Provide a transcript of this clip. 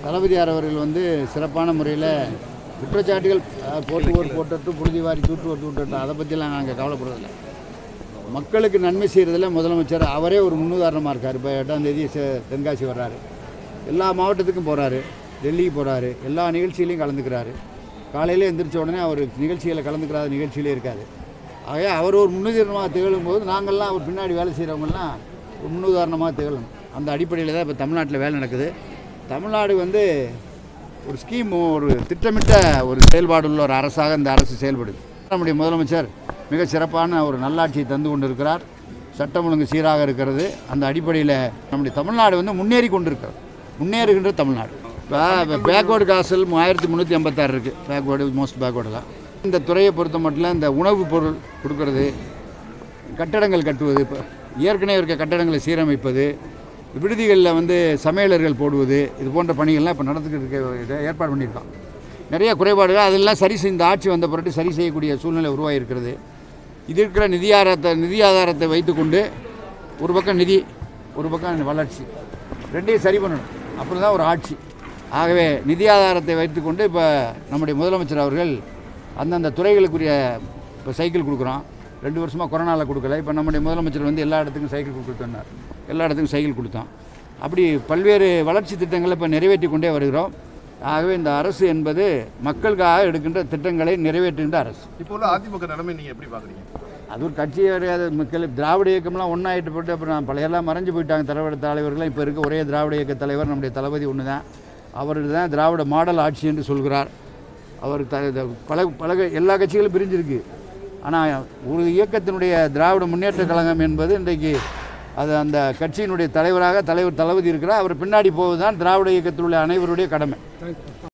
தளபதியார் அவர்கள் வந்து சிறப்பான முறையில் குற்றச்சாட்டுகள் அஹ், போட்டுவோர் போட்டட்டும் புழுதிவாரி தூற்றுவோர் தூட்டட்டும் அதை பற்றிலாம் நாங்கள் கவலைப்படுறதில்ல மக்களுக்கு நன்மை செய்கிறதுல முதலமைச்சர் அவரே ஒரு முன்னுதாரணமாக இருக்கார் இப்போ எட்டாம் தேதி செ- தென்காசி வர்றாரு எல்லா மாவட்டத்துக்கும் போகிறாரு டெல்லிக்கு போகிறாரு எல்லா நிகழ்ச்சியிலையும் கலந்துக்கிறாரு காலையில் எந்திரிச்ச உடனே அவர் நிகழ்ச்சியில் கலந்துக்கிறாத நிகழ்ச்சியிலே இருக்காது ஆகவே அவர் ஒரு முன்னுதாரணமாக திகழும் போது நாங்கள்லாம் அவர் பின்னாடி வேலை செய்கிறவங்கெல்லாம் ஒரு முன்னுதாரணமாக திகழணும் அந்த அடிப்படையில் தான் இப்போ தமிழ்நாட்டில் வேலை நடக்குது தமிழ்நாடு வந்து ஒரு ஸ்கீம் ஒரு திட்டமிட்ட ஒரு செயல்பாடுள்ள ஒரு அரசாக இந்த அரசு செயல்படுது நம்முடைய முதலமைச்சர் மிக சிறப்பான ஒரு நல்லாட்சியை தந்து கொண்டிருக்கிறார் சட்டம் ஒழுங்கு சீராக இருக்கிறது அந்த அடிப்படையில் நம்முடைய தமிழ்நாடு வந்து முன்னேறி கொண்டிருக்கிறது முன்னேறுகின்ற தமிழ்நாடு இப்போ பேக்வேர்டு காசல் ஆயிரத்தி முந்நூற்றி ஐம்பத்தாறு இருக்குது பேக்வேர்டு மோஸ்ட் பேக்வேர்டில் இந்த துறையை பொறுத்த மட்டும் இந்த உணவுப் பொருள் கொடுக்கறது கட்டடங்கள் கட்டுவது இப்போ ஏற்கனவே இருக்க கட்டடங்களை சீரமைப்பது விடுதிகளில் வந்து சமையலர்கள் போடுவது இது போன்ற பணிகள்லாம் இப்போ நடந்துக்கிட்டு இருக்க இதை ஏற்பாடு பண்ணியிருக்கோம் நிறைய குறைபாடுகள் அதெல்லாம் சரி செய்- இந்த ஆட்சி வந்த பிறகு சரி செய்யக்கூடிய சூழ்நிலை உருவாகியிருக்கிறது இது இருக்கிற நிதி ஆதாரத்தை நிதி ஆதாரத்தை வைத்துக்கொண்டு ஒரு பக்கம் நிதி ஒரு பக்கம் வளர்ச்சி ரெண்டையும் சரி பண்ணணும் அப்படி தான் ஒரு ஆட்சி ஆகவே நிதி ஆதாரத்தை வைத்துக்கொண்டு இப்போ நம்முடைய முதலமைச்சர் அவர்கள் அந்தந்த துறைகளுக்குரிய இப்போ சைக்கிள் கொடுக்குறோம் ரெண்டு வருஷமாக கொரோனாவில் கொடுக்கல இப்போ நம்முடைய முதலமைச்சர் வந்து எல்லா இடத்துக்கும் சைக்கிள் கொடுத்துருந்தார் எல்லா இடத்துக்கும் சைக்கிள் கொடுத்தோம் அப்படி பல்வேறு வளர்ச்சி திட்டங்களை இப்போ நிறைவேற்றி கொண்டே வருகிறோம் ஆகவே இந்த அரசு என்பது மக்களுக்காக எடுக்கின்ற திட்டங்களை நிறைவேற்றுகின்ற அரசு இப்போ உள்ள அதிமுக நிலைமை நீங்க எப்படி பாக்குறீங்க அது ஒரு கட்சி கிடையாது மக்கள் திராவிட இயக்கம்லாம் ஒன்றாயிட்டு போட்டு அப்புறம் பழையெல்லாம் மறைஞ்சு போயிட்டாங்க தலைவர் தலைவர்கள்லாம் இப்போ இருக்க ஒரே திராவிட இயக்க தலைவர் நம்முடைய தளபதி ஒன்று தான் அவர் தான் திராவிட மாடல் ஆட்சி என்று சொல்கிறார் அவர் த த- பல பல எல்லா கட்சிகளும் பிரிஞ்சிருக்கு ஆனால் ஒரு இயக்கத்தினுடைய திராவிட முன்னேற்ற கழகம் என்பது இன்றைக்கு அது அந்த கட்சியினுடைய தலைவராக தலைவர் தளபதி இருக்கிறார் அவர் பின்னாடி போவதுதான் திராவிட இயக்கத்தில் உள்ள அனைவருடைய கடமை